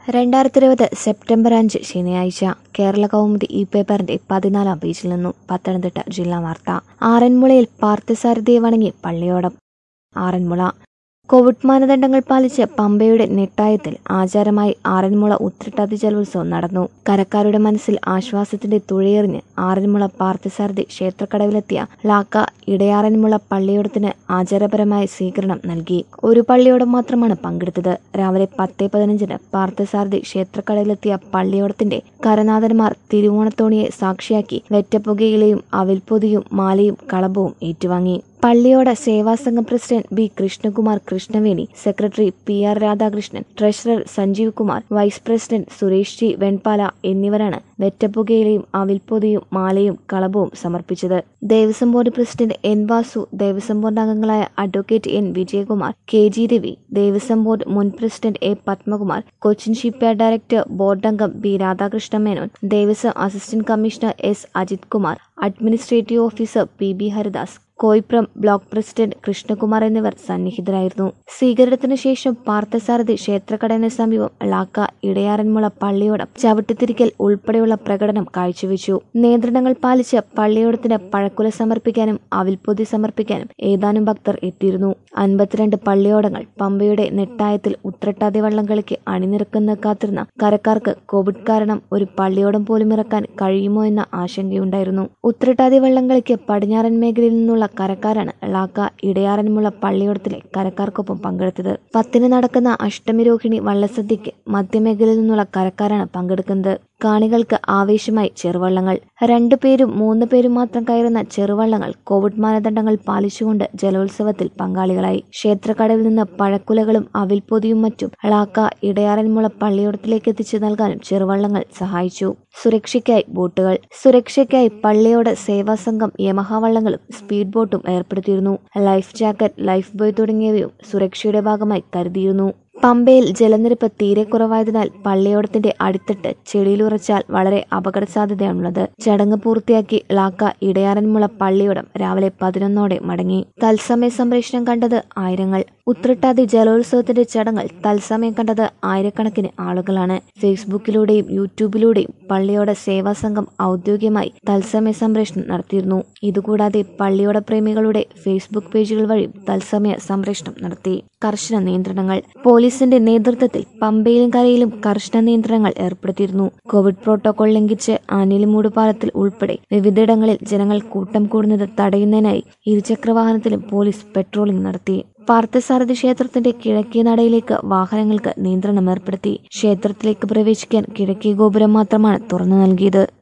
രണ്ടായിരത്തി ഇരുപത് സെപ്റ്റംബർ അഞ്ച് ശനിയാഴ്ച കേരള കൗമുദി ഈ പേപ്പറിന്റെ പതിനാലാം പേജിൽ നിന്നും പത്തനംതിട്ട ജില്ലാ വാർത്ത ആറന്മുളയിൽ പാർത്ഥസാരഥിയെ വണങ്ങി പള്ളിയോടം ആറന്മുള കോവിഡ് മാനദണ്ഡങ്ങൾ പാലിച്ച് പമ്പയുടെ നെട്ടായത്തിൽ ആചാരമായി ആറന്മുള ഉത്രട്ടാതി ജലോത്സവം നടന്നു കരക്കാരുടെ മനസ്സിൽ ആശ്വാസത്തിന്റെ തുഴയെറിഞ്ഞ് ആറന്മുള പാർത്ഥസാരഥി ക്ഷേത്രക്കടവിലെത്തിയ ലാക്ക ഇടയാറന്മുള പള്ളിയോടത്തിന് ആചാരപരമായ സ്വീകരണം നൽകി ഒരു പള്ളിയോടം മാത്രമാണ് പങ്കെടുത്തത് രാവിലെ പത്ത് പതിനഞ്ചിന് പാർത്ഥസാരഥി ക്ഷേത്രക്കടവിലെത്തിയ പള്ളിയോടത്തിന്റെ കരനാഥന്മാർ തിരുവോണത്തോണിയെ സാക്ഷിയാക്കി വെറ്റപ്പുകയിലെയും അവിൽപ്പൊതിയും മാലയും കളഭവും ഏറ്റുവാങ്ങി Palliyoda Sevasangham president B Krishnakumar Krishnaveni secretary P R Radhakrishnan treasurer Sanjeev Kumar vice president Suresh G Venpala എന്നിവരാണ് വെറ്റപ്പുകയിലെയും അവിൽപ്പൊതിയും മാലയും കളഭവും സമർപ്പിച്ചത് Devaswom board president N Vasu Devaswom board അംഗങ്ങളായ advocate N Vijayakumar K G Ravi Devaswom board മുൻ president A Padmakumar Cochin shipyard director board അംഗം B Radhakrishna Menon Devaswom assistant commissioner S Ajith Kumar administrative officer P B Haridas Koipram block president Krishnakumar എന്നിവർ സന്നിഹിതരായിരുന്നു സ്വീകരണത്തിനു ശേഷം പാർത്ഥസാരഥി ക്ഷേത്രക്കടവിന് സമീപം ലാക്ക ഇടയാറന്മുള പള്ളിയോടം ചവിട്ടിത്തിരിക്കൽ ഉൾപ്പെടെയുള്ള പ്രകടനം കാഴ്ചവെച്ചു നിയന്ത്രണങ്ങൾ പാലിച്ച് പള്ളിയോടത്തിന് പഴക്കുല സമർപ്പിക്കാനും അവിൽപ്പൊതി സമർപ്പിക്കാനും ഏതാനും ഭക്തർ എത്തിയിരുന്നു അൻപത്തിരണ്ട് പള്ളിയോടങ്ങൾ പമ്പയുടെ നെട്ടായത്തിൽ ഉത്രട്ടാതി വള്ളംകളിക്ക് അണിനിരക്കുന്ന കാത്തിരുന്ന കരക്കാർക്ക് കോവിഡ് കാരണം ഒരു പള്ളിയോടം പോലും ഇറക്കാൻ കഴിയുമോ എന്ന ആശങ്കയുണ്ടായിരുന്നു ഉത്രട്ടാതി വള്ളംകളിക്ക് പടിഞ്ഞാറൻ മേഖലയിൽ നിന്നുള്ള കരക്കാരാണ് ലാക്ക ഇടയാറന്മുള പള്ളിയോടത്തിലെ കരക്കാർക്കൊപ്പം പങ്കെടുത്തത് പത്തിന് നടക്കുന്ന അഷ്ടമിരോഹിണി വള്ളസദ്യക്ക് മധ്യമേഖലയിൽ നിന്നുള്ള കരക്കാരാണ് പങ്കെടുക്കുന്നത് കാണികൾക്ക് ആവേശമായി ചെറുവള്ളങ്ങൾ രണ്ടു പേരും മൂന്ന് പേരും മാത്രം കയറുന്ന ചെറുവള്ളങ്ങൾ കോവിഡ് മാനദണ്ഡങ്ങൾ പാലിച്ചുകൊണ്ട് ജലോത്സവത്തിൽ പങ്കാളികളായി ക്ഷേത്രക്കടവിൽ നിന്ന് പഴക്കുലകളും അവിൽപ്പൊതിയും മറ്റും ളാക്ക ഇടയാറന്മുള പള്ളിയോടത്തിലേക്ക് എത്തിച്ചു നൽകാനും ചെറുവള്ളങ്ങൾ സഹായിച്ചു സുരക്ഷയ്ക്കായി ബോട്ടുകൾ സുരക്ഷയ്ക്കായി പള്ളിയോട് സേവാസംഘം യമഹ വള്ളങ്ങളും സ്പീഡ് ബോട്ടും ഏർപ്പെടുത്തിയിരുന്നു ലൈഫ് ജാക്കറ്റ് ലൈഫ് ബോയ് തുടങ്ങിയവയും സുരക്ഷയുടെ ഭാഗമായി കരുതിയിരുന്നു പമ്പയിൽ ജലനിരപ്പ് തീരെ കുറവായതിനാൽ പള്ളിയോടത്തിന്റെ അടിത്തട്ട് ചെളിയിലുറച്ചാൽ വളരെ അപകട സാധ്യതയാണുള്ളത് ചടങ്ങ് പൂർത്തിയാക്കി ലാക്ക ഇടയാറന്മുള പള്ളിയോടം രാവിലെ പതിനൊന്നോടെ മടങ്ങി തത്സമയ സംപ്രേഷണം കണ്ടത് ആയിരങ്ങൾ ഉത്രട്ടാതി ജലോത്സവത്തിന്റെ ചടങ്ങുകൾ തത്സമയം കണ്ടത് ആയിരക്കണക്കിന് ആളുകളാണ് ഫേസ്ബുക്കിലൂടെയും യൂട്യൂബിലൂടെയും പള്ളിയോട സേവാ സംഘം ഔദ്യോഗികമായി തത്സമയ സംപ്രേഷണം നടത്തിയിരുന്നു ഇതുകൂടാതെ പള്ളിയോട പ്രേമികളുടെ ഫേസ്ബുക്ക് പേജുകൾ വഴിയും തത്സമയ സംപ്രേഷണം നടത്തി കർശന നിയന്ത്രണങ്ങൾ പോലീസിന്റെ നേതൃത്വത്തിൽ പമ്പയിലും കരയിലും കർശന നിയന്ത്രണങ്ങൾ ഏർപ്പെടുത്തിയിരുന്നു കോവിഡ് പ്രോട്ടോകോൾ ലംഘിച്ച് ആനിലിമൂട് പാലത്തിൽ ഉൾപ്പെടെ വിവിധയിടങ്ങളിൽ ജനങ്ങൾ കൂട്ടം കൂടുന്നത് തടയുന്നതിനായി ഇരുചക്രവാഹനത്തിലും പോലീസ് പെട്രോളിംഗ് നടത്തി പാർത്ഥസാരഥി ക്ഷേത്രത്തിന്റെ കിഴക്കേ നടയിലേക്ക് വാഹനങ്ങൾക്ക് നിയന്ത്രണം ഏർപ്പെടുത്തി ക്ഷേത്രത്തിലേക്ക് പ്രവേശിക്കാൻ കിഴക്കേ ഗോപുരം മാത്രമാണ് തുറന്നു നൽകിയത്